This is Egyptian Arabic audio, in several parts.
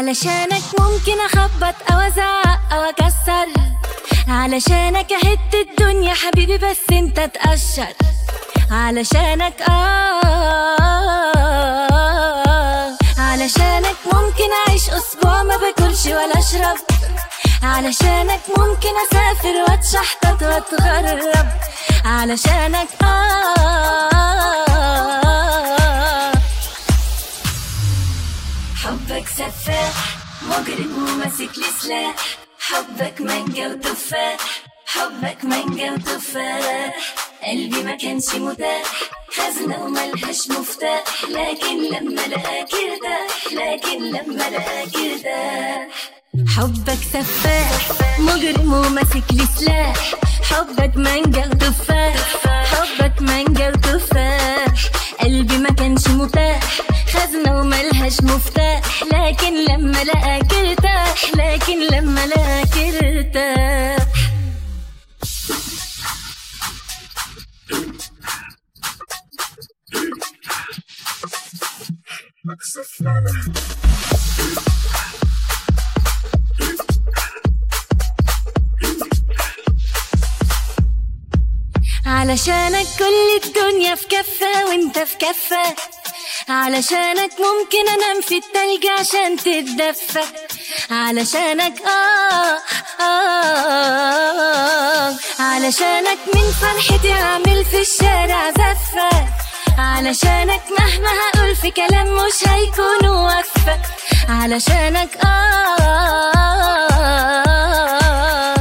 علشانك ممكن اخبط او ازعق او اكسر علشانك اهد الدنيا حبيبي بس انت تقشر علشانك آه علشانك ممكن اعيش اسبوع ما باكلش ولا اشرب علشانك ممكن اسافر واتشحطط واتغرب علشانك آه حبك سفاح مجرم وماسك لي سلاح حبك مانجا وتفاح حبك مانجا وتفاح قلبي ما كانش متاح خزنة وملهاش مفتاح لكن لما لقاك ارتاح لكن لما لقاك ارتاح حبك سفاح مجرم وماسك لي سلاح حبك مانجا وتفاح حبك مانجا وتفاح قلبي ما كانش متاح خزنة وملهاش مفتاح لكن لما لقاك ارتاح لكن لما لقاك ارتاح علشانك كل الدنيا في كفة وانت في كفة علشانك ممكن انام في التلج عشان تتدفى علشانك آه, آه علشانك من فرحتي اعمل في الشارع زفة علشانك مهما هقول في كلام مش هيكون وفة علشانك آه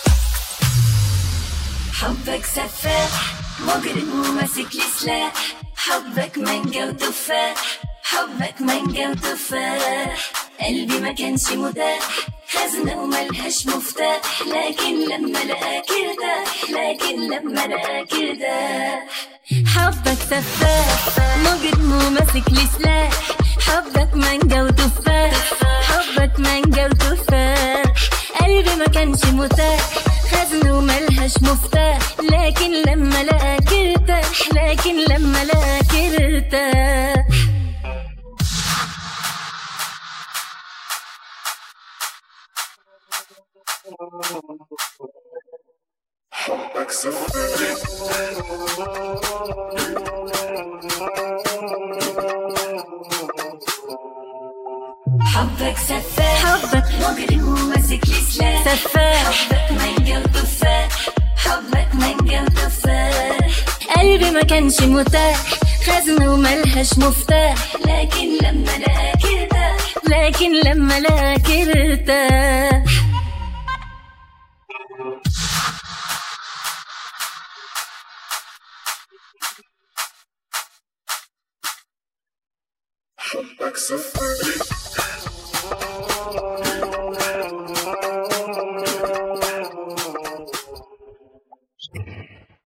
حبك سفاح مجرم وماسك لي سلاح حبك مانجا وتفاح حبك مانجا وتفاح قلبي ما كانش متاح خزنة وملهاش مفتاح لكن لما لقاك ارتاح لكن لما لقاك ارتاح حبك سفاح مجرم وماسك لي سلاح حبك مانجا وتفاح حبك مانجا وتفاح قلبي ما كانش متاح خزن وملهاش مفتاح لكن لما لقاك ارتاح لكن لما لقاك ارتاح حبك سفاح حبك سفاح حبك مجرم وماسك لي سلاح سفاح حبك مانجا وتفاح حبك مانجا وتفاح قلبي ما كانش متاح خزنة وملهاش مفتاح لكن لما لقاك ارتاح لكن لما لقاك ارتاح حبك سفاح